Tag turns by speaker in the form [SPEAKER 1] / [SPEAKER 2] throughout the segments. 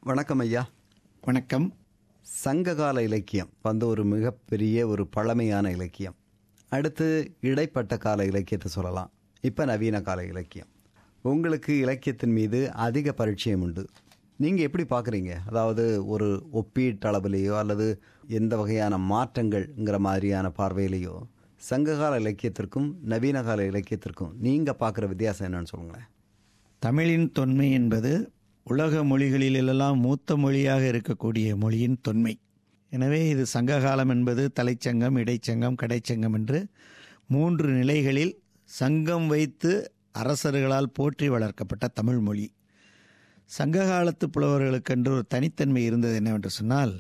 [SPEAKER 1] வணக்கம் ஐயா
[SPEAKER 2] வணக்கம்
[SPEAKER 1] சங்ககால இலக்கியம் வந்து ஒரு மிகப்பெரிய ஒரு பழமையான இலக்கியம் அடுத்து இடைப்பட்ட கால இலக்கியத்தை சொல்லலாம் இப்போ நவீன கால இலக்கியம் உங்களுக்கு இலக்கியத்தின் மீது அதிக பரிச்சயம் உண்டு நீங்கள் எப்படி பார்க்குறீங்க அதாவது ஒரு ஒப்பீட்டளவிலேயோ அல்லது எந்த வகையான மாற்றங்கள்ங்கிற மாதிரியான பார்வையிலேயோ சங்ககால இலக்கியத்திற்கும் நவீன கால இலக்கியத்திற்கும் நீங்கள் பார்க்குற வித்தியாசம் என்னன்னு சொல்லுங்களேன்
[SPEAKER 2] தமிழின் தொன்மை என்பது உலக மொழிகளிலெல்லாம் மூத்த மொழியாக இருக்கக்கூடிய மொழியின் தொன்மை எனவே இது சங்ககாலம் என்பது தலைச்சங்கம் இடைச்சங்கம் கடைச்சங்கம் என்று மூன்று நிலைகளில் சங்கம் வைத்து அரசர்களால் போற்றி வளர்க்கப்பட்ட தமிழ் மொழி சங்ககாலத்து புலவர்களுக்கென்று ஒரு தனித்தன்மை இருந்தது என்னவென்று சொன்னால்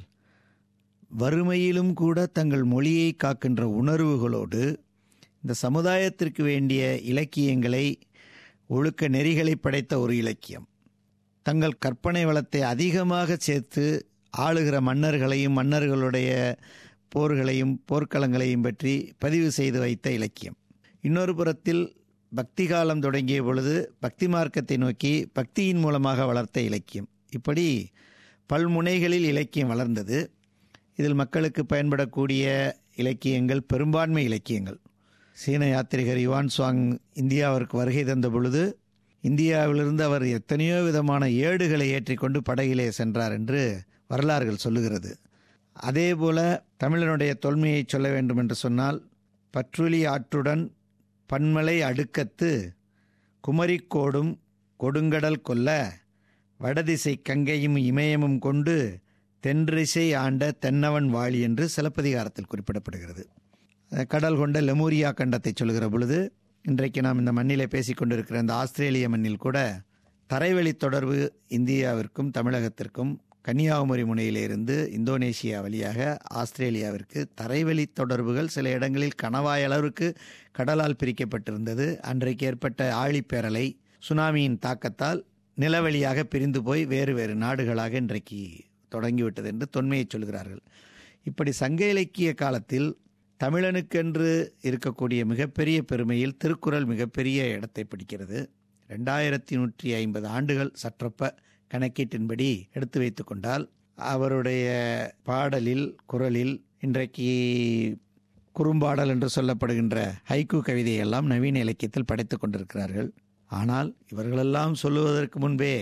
[SPEAKER 2] வறுமையிலும் கூட தங்கள் மொழியை காக்கின்ற உணர்வுகளோடு இந்த சமுதாயத்திற்கு வேண்டிய இலக்கியங்களை ஒழுக்க நெறிகளை படைத்த ஒரு இலக்கியம் தங்கள் கற்பனை வளத்தை அதிகமாக சேர்த்து ஆளுகிற மன்னர்களையும் மன்னர்களுடைய போர்களையும் போர்க்களங்களையும் பற்றி பதிவு செய்து வைத்த இலக்கியம் இன்னொரு புறத்தில் பக்தி காலம் தொடங்கிய பொழுது பக்தி மார்க்கத்தை நோக்கி பக்தியின் மூலமாக வளர்த்த இலக்கியம் இப்படி பல்முனைகளில் இலக்கியம் வளர்ந்தது இதில் மக்களுக்கு பயன்படக்கூடிய இலக்கியங்கள் பெரும்பான்மை இலக்கியங்கள் சீன யாத்திரிகர் யுவான் சுவாங் இந்தியாவிற்கு வருகை தந்த பொழுது இந்தியாவிலிருந்து அவர் எத்தனையோ விதமான ஏடுகளை ஏற்றிக்கொண்டு படகிலே சென்றார் என்று வரலாறுகள் சொல்லுகிறது அதே போல தமிழனுடைய தொன்மையை சொல்ல வேண்டும் என்று சொன்னால் பற்றுளி ஆற்றுடன் பன்மலை அடுக்கத்து குமரிக்கோடும் கொடுங்கடல் கொல்ல வடதிசை கங்கையும் இமயமும் கொண்டு தென்றிசை ஆண்ட தென்னவன் வாழி என்று சிலப்பதிகாரத்தில் குறிப்பிடப்படுகிறது கடல் கொண்ட லெமூரியா கண்டத்தை சொல்கிற பொழுது இன்றைக்கு நாம் இந்த மண்ணிலே பேசிக்கொண்டிருக்கிற இந்த ஆஸ்திரேலிய மண்ணில் கூட தரைவழி தொடர்பு இந்தியாவிற்கும் தமிழகத்திற்கும் கன்னியாகுமரி முனையிலிருந்து இந்தோனேஷியா வழியாக ஆஸ்திரேலியாவிற்கு தரைவழி தொடர்புகள் சில இடங்களில் கணவாய் அளவிற்கு கடலால் பிரிக்கப்பட்டிருந்தது அன்றைக்கு ஏற்பட்ட ஆழிப்பேரலை சுனாமியின் தாக்கத்தால் நிலவழியாக பிரிந்து போய் வேறு வேறு நாடுகளாக இன்றைக்கு தொடங்கிவிட்டது என்று தொன்மையை சொல்கிறார்கள் இப்படி சங்க இலக்கிய காலத்தில் தமிழனுக்கென்று இருக்கக்கூடிய மிகப்பெரிய பெருமையில் திருக்குறள் மிகப்பெரிய இடத்தை பிடிக்கிறது ரெண்டாயிரத்தி நூற்றி ஐம்பது ஆண்டுகள் சற்றப்ப கணக்கீட்டின்படி எடுத்து வைத்து கொண்டால் அவருடைய பாடலில் குரலில் இன்றைக்கு குறும்பாடல் என்று சொல்லப்படுகின்ற ஹைக்கு கவிதையெல்லாம் நவீன இலக்கியத்தில் படைத்து கொண்டிருக்கிறார்கள் ஆனால் இவர்களெல்லாம் சொல்லுவதற்கு முன்பே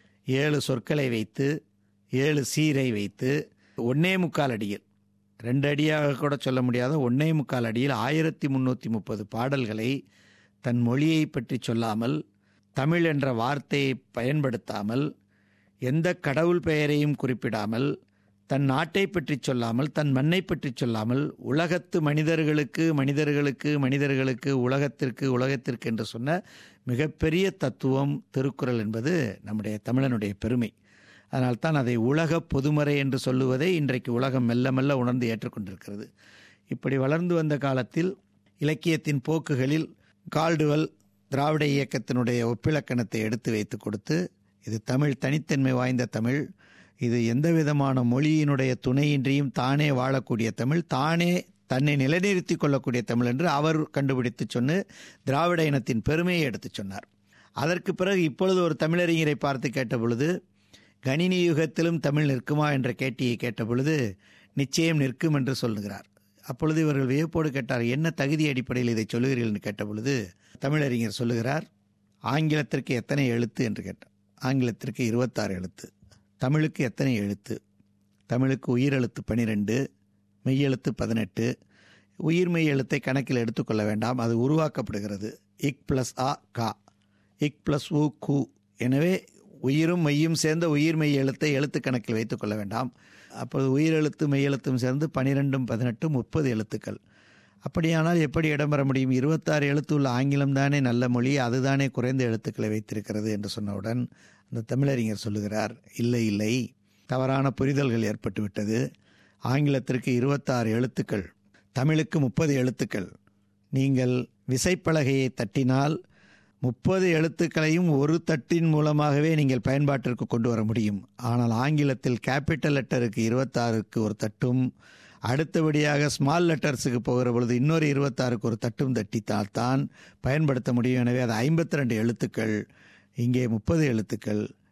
[SPEAKER 2] ஏழு சொற்களை வைத்து ஏழு சீரை வைத்து ஒன்னே முக்கால் அடியில் ரெண்டு அடியாக கூட சொல்ல முடியாத ஒன்னே முக்கால் அடியில் ஆயிரத்தி முன்னூற்றி முப்பது பாடல்களை தன் மொழியை பற்றி சொல்லாமல் தமிழ் என்ற வார்த்தையை பயன்படுத்தாமல் எந்த கடவுள் பெயரையும் குறிப்பிடாமல் தன் நாட்டை பற்றி சொல்லாமல் தன் மண்ணை பற்றி சொல்லாமல் உலகத்து மனிதர்களுக்கு மனிதர்களுக்கு மனிதர்களுக்கு உலகத்திற்கு உலகத்திற்கு என்று சொன்ன மிகப்பெரிய தத்துவம் திருக்குறள் என்பது நம்முடைய தமிழனுடைய பெருமை அதனால்தான் அதை உலக பொதுமறை என்று சொல்லுவதை இன்றைக்கு உலகம் மெல்ல மெல்ல உணர்ந்து ஏற்றுக்கொண்டிருக்கிறது இப்படி வளர்ந்து வந்த காலத்தில் இலக்கியத்தின் போக்குகளில் கால்டுவல் திராவிட இயக்கத்தினுடைய ஒப்பிலக்கணத்தை எடுத்து வைத்து கொடுத்து இது தமிழ் தனித்தன்மை வாய்ந்த தமிழ் இது எந்த விதமான மொழியினுடைய துணையின்றியும் தானே வாழக்கூடிய தமிழ் தானே தன்னை நிலைநிறுத்தி கொள்ளக்கூடிய தமிழ் என்று அவர் கண்டுபிடித்து சொன்னு திராவிட இனத்தின் பெருமையை எடுத்து சொன்னார் அதற்கு பிறகு இப்பொழுது ஒரு தமிழறிஞரை பார்த்து கேட்ட பொழுது கணினி யுகத்திலும் தமிழ் நிற்குமா என்ற கேட்டியை கேட்ட பொழுது நிச்சயம் நிற்கும் என்று சொல்லுகிறார் அப்பொழுது இவர்கள் வியப்போடு கேட்டார் என்ன தகுதி அடிப்படையில் இதை சொல்லுகிறீர்கள் என்று கேட்ட பொழுது தமிழறிஞர் சொல்லுகிறார் ஆங்கிலத்திற்கு எத்தனை எழுத்து என்று கேட்டார் ஆங்கிலத்திற்கு இருபத்தாறு எழுத்து தமிழுக்கு எத்தனை எழுத்து தமிழுக்கு உயிரெழுத்து பனிரெண்டு மெய்யெழுத்து பதினெட்டு உயிர் மெய் எழுத்தை கணக்கில் எடுத்துக்கொள்ள வேண்டாம் அது உருவாக்கப்படுகிறது இக் பிளஸ் ஆ கா இக் பிளஸ் உ கு எனவே உயிரும் மெய்யும் சேர்ந்த உயிர் மெய் எழுத்தை எழுத்து கணக்கில் வைத்துக்கொள்ள வேண்டாம் அப்போது உயிரெழுத்து மெய்யெழுத்தும் சேர்ந்து பனிரெண்டும் பதினெட்டும் முப்பது எழுத்துக்கள் அப்படியானால் எப்படி இடம்பெற முடியும் இருபத்தாறு எழுத்து உள்ள ஆங்கிலம் தானே நல்ல மொழி அதுதானே குறைந்த எழுத்துக்களை வைத்திருக்கிறது என்று சொன்னவுடன் அந்த தமிழறிஞர் சொல்லுகிறார் இல்லை இல்லை தவறான புரிதல்கள் ஏற்பட்டு விட்டது ஆங்கிலத்திற்கு இருபத்தாறு எழுத்துக்கள் தமிழுக்கு முப்பது எழுத்துக்கள் நீங்கள் விசைப்பலகையை தட்டினால் முப்பது எழுத்துக்களையும் ஒரு தட்டின் மூலமாகவே நீங்கள் பயன்பாட்டிற்கு கொண்டு வர முடியும் ஆனால் ஆங்கிலத்தில் கேபிட்டல் லெட்டருக்கு இருபத்தாறுக்கு ஒரு தட்டும் அடுத்தபடியாக ஸ்மால் லெட்டர்ஸுக்கு போகிற பொழுது இன்னொரு இருபத்தாறுக்கு ஒரு தட்டும் தட்டித்தால் தான் பயன்படுத்த முடியும் எனவே அது ஐம்பத்தி ரெண்டு எழுத்துக்கள் இங்கே முப்பது எழுத்துக்கள்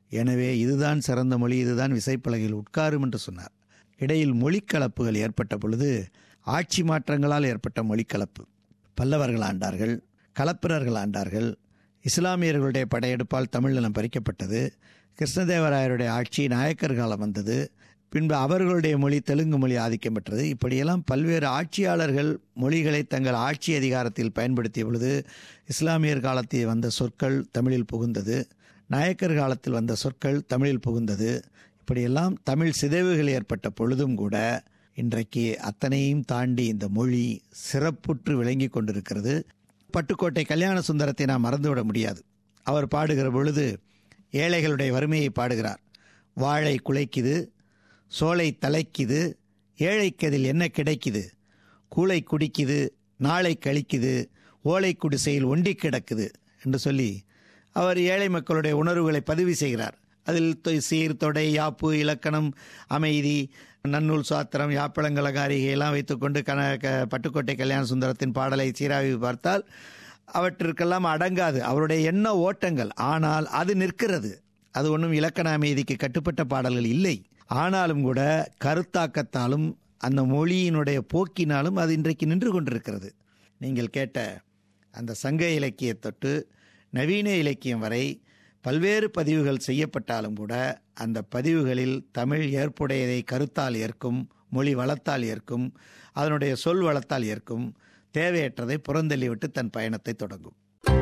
[SPEAKER 2] எனவே இதுதான் சிறந்த மொழி இதுதான் விசைப்பலகையில் உட்காரும் என்று சொன்னார் இடையில் மொழிக்கலப்புகள் ஏற்பட்ட பொழுது ஆட்சி மாற்றங்களால் ஏற்பட்ட மொழிக்கலப்பு பல்லவர்கள் ஆண்டார்கள் களப்பிரர்கள் ஆண்டார்கள் இஸ்லாமியர்களுடைய படையெடுப்பால் தமிழ் நிலம் பறிக்கப்பட்டது கிருஷ்ணதேவராயருடைய ஆட்சி நாயக்கர் காலம் வந்தது பின்பு அவர்களுடைய மொழி தெலுங்கு மொழி ஆதிக்கம் பெற்றது இப்படியெல்லாம் பல்வேறு ஆட்சியாளர்கள் மொழிகளை தங்கள் ஆட்சி அதிகாரத்தில் பயன்படுத்திய பொழுது இஸ்லாமியர் காலத்தில் வந்த சொற்கள் தமிழில் புகுந்தது நாயக்கர் காலத்தில் வந்த சொற்கள் தமிழில் புகுந்தது இப்படியெல்லாம் தமிழ் சிதைவுகள் ஏற்பட்ட பொழுதும் கூட இன்றைக்கு அத்தனையும் தாண்டி இந்த மொழி சிறப்புற்று விளங்கி கொண்டிருக்கிறது பட்டுக்கோட்டை கல்யாண சுந்தரத்தை நாம் மறந்துவிட முடியாது அவர் பாடுகிற பொழுது ஏழைகளுடைய வறுமையை பாடுகிறார் வாழை குலைக்குது சோலை தலைக்குது ஏழைக்கதில் என்ன கிடைக்குது கூளை குடிக்குது நாளை கழிக்குது ஓலை குடிசையில் ஒண்டி கிடக்குது என்று சொல்லி அவர் ஏழை மக்களுடைய உணர்வுகளை பதிவு செய்கிறார் அதில் தொ- சீர் தொடை யாப்பு இலக்கணம் அமைதி நன்னூல் சாத்திரம் யாப்பழங்கலகாரிகை எல்லாம் வைத்துக்கொண்டு கன க பட்டுக்கோட்டை கல்யாண சுந்தரத்தின் பாடலை சீராவி பார்த்தால் அவற்றிற்கெல்லாம் அடங்காது அவருடைய எண்ண ஓட்டங்கள் ஆனால் அது நிற்கிறது அது ஒன்றும் இலக்கண அமைதிக்கு கட்டுப்பட்ட பாடல்கள் இல்லை ஆனாலும் கூட கருத்தாக்கத்தாலும் அந்த மொழியினுடைய போக்கினாலும் அது இன்றைக்கு நின்று கொண்டிருக்கிறது நீங்கள் கேட்ட அந்த சங்க இலக்கிய தொட்டு நவீன இலக்கியம் வரை பல்வேறு பதிவுகள் செய்யப்பட்டாலும் கூட அந்த பதிவுகளில் தமிழ் ஏற்புடையதை கருத்தால் ஏற்கும் மொழி வளத்தால் ஏற்கும் அதனுடைய சொல் வளத்தால் ஏற்கும் தேவையற்றதை புறந்தள்ளிவிட்டு தன் பயணத்தை தொடங்கும்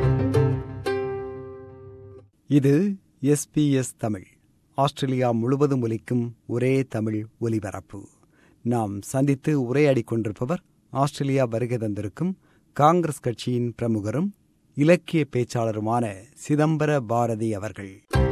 [SPEAKER 1] இது எஸ்பிஎஸ் தமிழ் ஆஸ்திரேலியா முழுவதும் ஒலிக்கும் ஒரே தமிழ் ஒலிபரப்பு நாம் சந்தித்து உரையாடிக் கொண்டிருப்பவர் ஆஸ்திரேலியா வருகை தந்திருக்கும் காங்கிரஸ் கட்சியின் பிரமுகரும் இலக்கிய பேச்சாளருமான சிதம்பர பாரதி அவர்கள்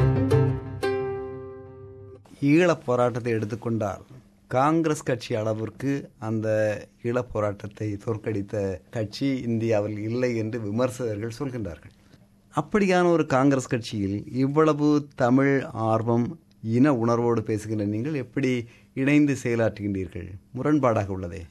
[SPEAKER 1] ஈழப் போராட்டத்தை எடுத்துக்கொண்டால் காங்கிரஸ் கட்சி அளவிற்கு அந்த ஈழப் போராட்டத்தை தோற்கடித்த கட்சி இந்தியாவில் இல்லை என்று விமர்சகர்கள் சொல்கின்றார்கள் அப்படியான ஒரு காங்கிரஸ் கட்சியில் இவ்வளவு தமிழ் ஆர்வம் இன உணர்வோடு பேசுகின்ற நீங்கள் எப்படி இணைந்து செயலாற்றுகின்றீர்கள் முரண்பாடாக உள்ளதே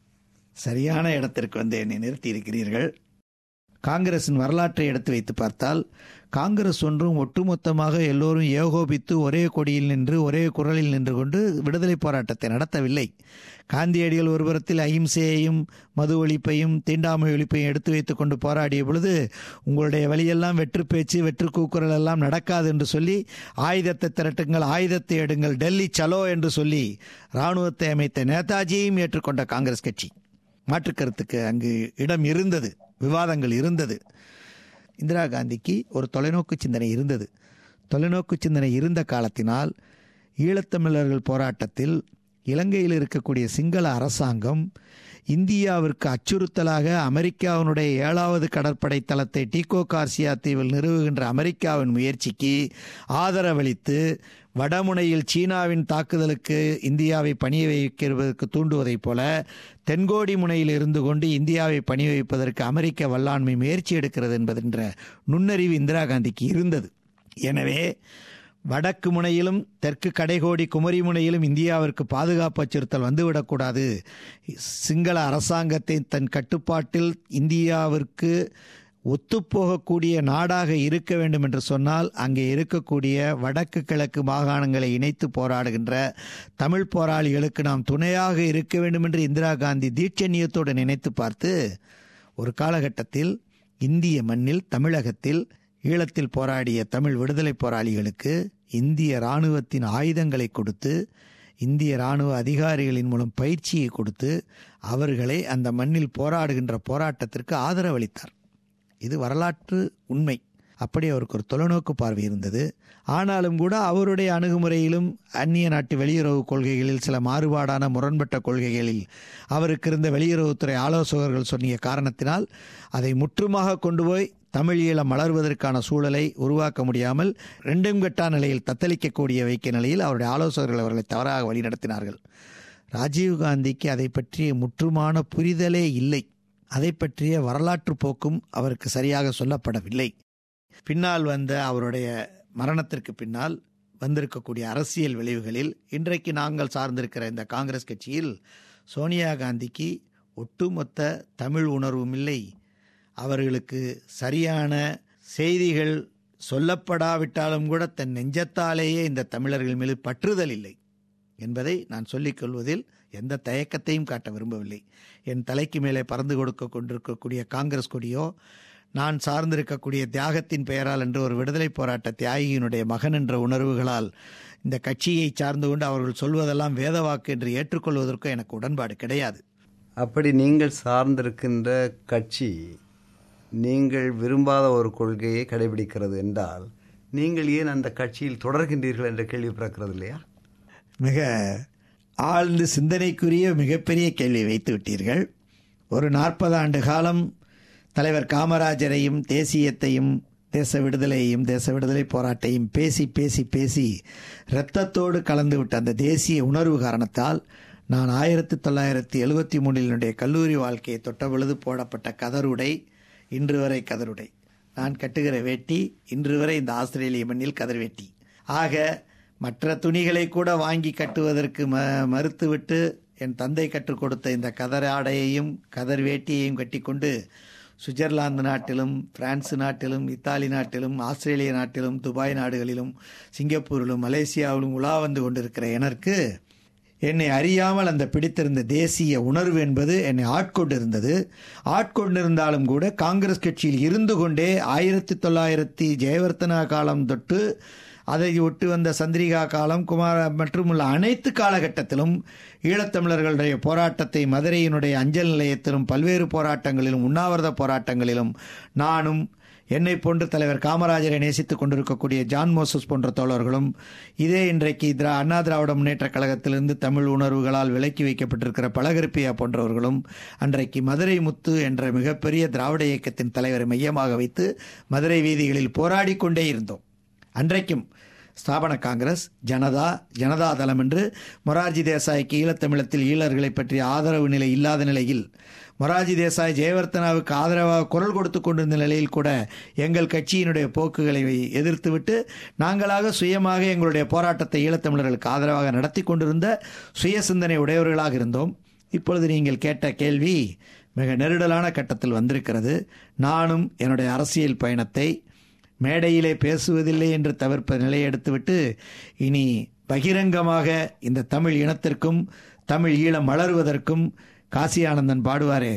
[SPEAKER 2] சரியான இடத்திற்கு வந்து என்னை நிறுத்தி இருக்கிறீர்கள் காங்கிரசின் வரலாற்றை எடுத்து வைத்து பார்த்தால் காங்கிரஸ் ஒன்றும் ஒட்டுமொத்தமாக எல்லோரும் ஏகோபித்து ஒரே கொடியில் நின்று ஒரே குரலில் நின்று கொண்டு விடுதலை போராட்டத்தை நடத்தவில்லை காந்தியடிகள் ஒரு புறத்தில் அகிம்சையையும் மது ஒழிப்பையும் தீண்டாமை ஒழிப்பையும் எடுத்து வைத்துக் கொண்டு போராடிய பொழுது உங்களுடைய வழியெல்லாம் வெற்று பேச்சு வெற்று கூக்குரல் எல்லாம் நடக்காது என்று சொல்லி ஆயுதத்தை திரட்டுங்கள் ஆயுதத்தை எடுங்கள் டெல்லி சலோ என்று சொல்லி இராணுவத்தை அமைத்த நேதாஜியையும் ஏற்றுக்கொண்ட காங்கிரஸ் கட்சி மாற்றுக் கருத்துக்கு அங்கு இடம் இருந்தது விவாதங்கள் இருந்தது இந்திரா காந்திக்கு ஒரு தொலைநோக்கு சிந்தனை இருந்தது தொலைநோக்கு சிந்தனை இருந்த காலத்தினால் ஈழத்தமிழர்கள் போராட்டத்தில் இலங்கையில் இருக்கக்கூடிய சிங்கள அரசாங்கம் இந்தியாவிற்கு அச்சுறுத்தலாக அமெரிக்காவினுடைய ஏழாவது கடற்படை தளத்தை டீகோ கார்சியா தீவில் நிறுவுகின்ற அமெரிக்காவின் முயற்சிக்கு ஆதரவளித்து வடமுனையில் சீனாவின் தாக்குதலுக்கு இந்தியாவை பணிய வைக்கிறதுக்கு தூண்டுவதைப் போல தென்கோடி முனையில் இருந்து கொண்டு இந்தியாவை பணி வைப்பதற்கு அமெரிக்க வல்லாண்மை முயற்சி எடுக்கிறது என்பதென்ற நுண்ணறிவு இந்திரா காந்திக்கு இருந்தது எனவே வடக்கு முனையிலும் தெற்கு கடைகோடி குமரி முனையிலும் இந்தியாவிற்கு பாதுகாப்பு அச்சுறுத்தல் வந்துவிடக்கூடாது சிங்கள அரசாங்கத்தை தன் கட்டுப்பாட்டில் இந்தியாவிற்கு ஒத்துப்போகக்கூடிய நாடாக இருக்க வேண்டும் என்று சொன்னால் அங்கே இருக்கக்கூடிய வடக்கு கிழக்கு மாகாணங்களை இணைத்து போராடுகின்ற தமிழ் போராளிகளுக்கு நாம் துணையாக இருக்க வேண்டும் என்று இந்திரா காந்தி தீட்சண்யத்தோடு நினைத்து பார்த்து ஒரு காலகட்டத்தில் இந்திய மண்ணில் தமிழகத்தில் ஈழத்தில் போராடிய தமிழ் விடுதலை போராளிகளுக்கு இந்திய இராணுவத்தின் ஆயுதங்களை கொடுத்து இந்திய இராணுவ அதிகாரிகளின் மூலம் பயிற்சியை கொடுத்து அவர்களை அந்த மண்ணில் போராடுகின்ற போராட்டத்திற்கு ஆதரவளித்தார் இது வரலாற்று உண்மை அப்படி அவருக்கு ஒரு தொலைநோக்கு பார்வை இருந்தது ஆனாலும் கூட அவருடைய அணுகுமுறையிலும் அந்நிய நாட்டு வெளியுறவு கொள்கைகளில் சில மாறுபாடான முரண்பட்ட கொள்கைகளில் அவருக்கு இருந்த வெளியுறவுத்துறை ஆலோசகர்கள் சொன்னிய காரணத்தினால் அதை முற்றுமாக கொண்டு போய் தமிழ் ஈழம் மலர்வதற்கான சூழலை உருவாக்க முடியாமல் ரெண்டும் கெட்டா நிலையில் தத்தளிக்கக்கூடிய வைக்க நிலையில் அவருடைய ஆலோசகர்கள் அவர்களை தவறாக வழிநடத்தினார்கள் ராஜீவ்காந்திக்கு அதை பற்றிய முற்றுமான புரிதலே இல்லை அதை பற்றிய வரலாற்று போக்கும் அவருக்கு சரியாக சொல்லப்படவில்லை பின்னால் வந்த அவருடைய மரணத்திற்கு பின்னால் வந்திருக்கக்கூடிய அரசியல் விளைவுகளில் இன்றைக்கு நாங்கள் சார்ந்திருக்கிற இந்த காங்கிரஸ் கட்சியில் சோனியா காந்திக்கு ஒட்டுமொத்த தமிழ் உணர்வும் இல்லை அவர்களுக்கு சரியான செய்திகள் சொல்லப்படாவிட்டாலும் கூட தன் நெஞ்சத்தாலேயே இந்த தமிழர்கள் மீது பற்றுதல் இல்லை என்பதை நான் சொல்லிக் கொள்வதில் எந்த தயக்கத்தையும் காட்ட விரும்பவில்லை என் தலைக்கு மேலே பறந்து கொடுக்க கொண்டிருக்கக்கூடிய காங்கிரஸ் கொடியோ நான் சார்ந்திருக்கக்கூடிய தியாகத்தின் பெயரால் என்று ஒரு விடுதலை போராட்ட தியாகியினுடைய மகன் என்ற உணர்வுகளால் இந்த கட்சியை சார்ந்து கொண்டு அவர்கள் சொல்வதெல்லாம் வேத வாக்கு என்று ஏற்றுக்கொள்வதற்கும் எனக்கு உடன்பாடு கிடையாது
[SPEAKER 1] அப்படி நீங்கள் சார்ந்திருக்கின்ற கட்சி நீங்கள் விரும்பாத ஒரு கொள்கையை கடைபிடிக்கிறது என்றால் நீங்கள் ஏன் அந்த கட்சியில் தொடர்கின்றீர்கள் என்ற கேள்வி பிறக்கிறது இல்லையா
[SPEAKER 2] மிக ஆழ்ந்து சிந்தனைக்குரிய மிகப்பெரிய கேள்வி வைத்து விட்டீர்கள் ஒரு நாற்பது ஆண்டு காலம் தலைவர் காமராஜரையும் தேசியத்தையும் தேச விடுதலையையும் தேச விடுதலை போராட்டையும் பேசி பேசி பேசி இரத்தத்தோடு கலந்து விட்ட அந்த தேசிய உணர்வு காரணத்தால் நான் ஆயிரத்தி தொள்ளாயிரத்தி எழுபத்தி மூணினுடைய கல்லூரி வாழ்க்கையை தொட்ட பொழுது போடப்பட்ட கதருடை இன்று வரை கதருடை நான் கட்டுகிற வேட்டி இன்று வரை இந்த ஆஸ்திரேலிய மண்ணில் கதர் வேட்டி ஆக மற்ற துணிகளை கூட வாங்கி கட்டுவதற்கு ம மறுத்துவிட்டு என் தந்தை கற்றுக் கொடுத்த இந்த கதர் ஆடையையும் கதர் வேட்டியையும் கட்டிக்கொண்டு சுவிட்சர்லாந்து நாட்டிலும் பிரான்ஸ் நாட்டிலும் இத்தாலி நாட்டிலும் ஆஸ்திரேலிய நாட்டிலும் துபாய் நாடுகளிலும் சிங்கப்பூரிலும் மலேசியாவிலும் உலா வந்து கொண்டிருக்கிற எனக்கு என்னை அறியாமல் அந்த பிடித்திருந்த தேசிய உணர்வு என்பது என்னை ஆட்கொண்டிருந்தது ஆட்கொண்டிருந்தாலும் கூட காங்கிரஸ் கட்சியில் இருந்து கொண்டே ஆயிரத்தி தொள்ளாயிரத்தி ஜெயவர்த்தனா காலம் தொட்டு அதை ஒட்டு வந்த சந்திரிகா காலம் குமார மற்றும் உள்ள அனைத்து காலகட்டத்திலும் ஈழத்தமிழர்களுடைய போராட்டத்தை மதுரையினுடைய அஞ்சல் நிலையத்திலும் பல்வேறு போராட்டங்களிலும் உண்ணாவிரத போராட்டங்களிலும் நானும் என்னை போன்று தலைவர் காமராஜரை நேசித்துக் கொண்டிருக்கக்கூடிய ஜான் மோசஸ் போன்ற தோழர்களும் இதே இன்றைக்கு திரா அண்ணா திராவிட முன்னேற்ற கழகத்திலிருந்து தமிழ் உணர்வுகளால் விலக்கி வைக்கப்பட்டிருக்கிற பழகருப்பியா போன்றவர்களும் அன்றைக்கு மதுரை முத்து என்ற மிகப்பெரிய திராவிட இயக்கத்தின் தலைவரை மையமாக வைத்து மதுரை வீதிகளில் போராடி கொண்டே இருந்தோம் அன்றைக்கும் ஸ்தாபன காங்கிரஸ் ஜனதா ஜனதா தளம் என்று மொரார்ஜி தேசாய்க்கு ஈழத்தமிழத்தில் ஈழர்களை பற்றிய ஆதரவு நிலை இல்லாத நிலையில் மொரார்ஜி தேசாய் ஜெயவர்த்தனாவுக்கு ஆதரவாக குரல் கொடுத்து கொண்டிருந்த நிலையில் கூட எங்கள் கட்சியினுடைய போக்குகளை எதிர்த்துவிட்டு நாங்களாக சுயமாக எங்களுடைய போராட்டத்தை ஈழத்தமிழர்களுக்கு ஆதரவாக நடத்தி கொண்டிருந்த சுய சிந்தனை உடையவர்களாக இருந்தோம் இப்பொழுது நீங்கள் கேட்ட கேள்வி மிக நெருடலான கட்டத்தில் வந்திருக்கிறது நானும் என்னுடைய அரசியல் பயணத்தை மேடையிலே பேசுவதில்லை என்று தவிர்ப்ப நிலையை எடுத்துவிட்டு இனி பகிரங்கமாக இந்த தமிழ் இனத்திற்கும் தமிழ் ஈழம் வளருவதற்கும் காசி ஆனந்தன் பாடுவாரே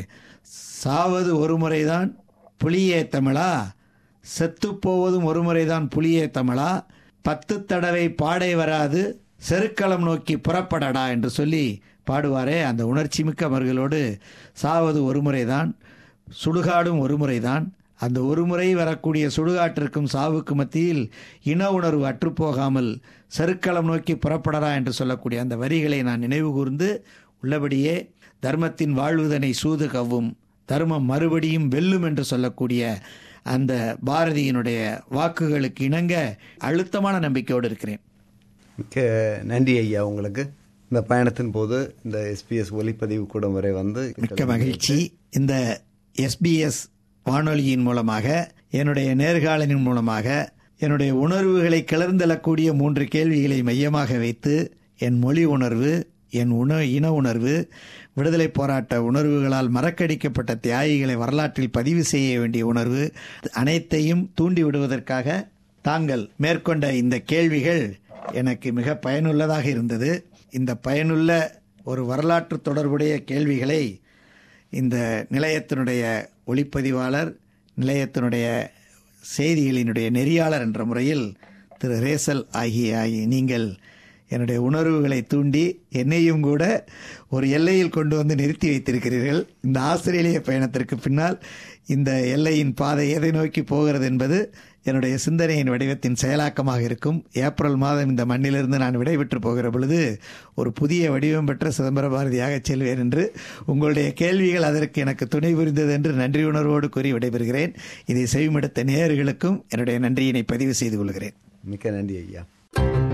[SPEAKER 2] சாவது ஒரு முறைதான் புலியே தமிழா செத்துப்போவதும் ஒரு முறைதான் புலியே தமிழா பத்து தடவை பாடை வராது செருக்களம் நோக்கி புறப்படடா என்று சொல்லி பாடுவாரே அந்த உணர்ச்சி மிக்க அவர்களோடு சாவது ஒரு முறைதான் சுடுகாடும் ஒரு முறைதான் அந்த ஒரு முறை வரக்கூடிய சுடுகாட்டிற்கும் சாவுக்கு மத்தியில் இன உணர்வு அற்றுப்போகாமல் சருக்களம் நோக்கி புறப்படரா என்று சொல்லக்கூடிய அந்த வரிகளை நான் நினைவு கூர்ந்து உள்ளபடியே தர்மத்தின் வாழ்வுதனை சூது கவ்வும் தர்மம் மறுபடியும் வெல்லும் என்று சொல்லக்கூடிய அந்த பாரதியினுடைய வாக்குகளுக்கு இணங்க அழுத்தமான நம்பிக்கையோடு இருக்கிறேன்
[SPEAKER 1] மிக்க நன்றி ஐயா உங்களுக்கு இந்த பயணத்தின் போது இந்த எஸ்பிஎஸ் ஒலிப்பதிவு கூடம் வரை வந்து
[SPEAKER 2] மிக்க மகிழ்ச்சி இந்த எஸ்பிஎஸ் வானொலியின் மூலமாக என்னுடைய நேர்காணலின் மூலமாக என்னுடைய உணர்வுகளை கிளர்ந்தெழக்கூடிய மூன்று கேள்விகளை மையமாக வைத்து என் மொழி உணர்வு என் உண இன உணர்வு விடுதலை போராட்ட உணர்வுகளால் மறக்கடிக்கப்பட்ட தியாகிகளை வரலாற்றில் பதிவு செய்ய வேண்டிய உணர்வு அனைத்தையும் தூண்டி விடுவதற்காக தாங்கள் மேற்கொண்ட இந்த கேள்விகள் எனக்கு மிக பயனுள்ளதாக இருந்தது இந்த பயனுள்ள ஒரு வரலாற்று தொடர்புடைய கேள்விகளை இந்த நிலையத்தினுடைய ஒளிப்பதிவாளர் நிலையத்தினுடைய செய்திகளினுடைய நெறியாளர் என்ற முறையில் திரு ரேசல் ஆகிய ஆகிய நீங்கள் என்னுடைய உணர்வுகளை தூண்டி என்னையும் கூட ஒரு எல்லையில் கொண்டு வந்து நிறுத்தி வைத்திருக்கிறீர்கள் இந்த ஆஸ்திரேலிய பயணத்திற்கு பின்னால் இந்த எல்லையின் பாதை எதை நோக்கி போகிறது என்பது என்னுடைய சிந்தனையின் வடிவத்தின் செயலாக்கமாக இருக்கும் ஏப்ரல் மாதம் இந்த மண்ணிலிருந்து நான் விடைபெற்று போகிற பொழுது ஒரு புதிய வடிவம் பெற்ற சிதம்பர பாரதியாக செல்வேன் என்று உங்களுடைய கேள்விகள் அதற்கு எனக்கு துணை புரிந்தது என்று நன்றி உணர்வோடு கூறி விடைபெறுகிறேன் இதை செவிமடுத்த நேயர்களுக்கும் என்னுடைய நன்றியினை பதிவு செய்து கொள்கிறேன்
[SPEAKER 1] மிக்க நன்றி ஐயா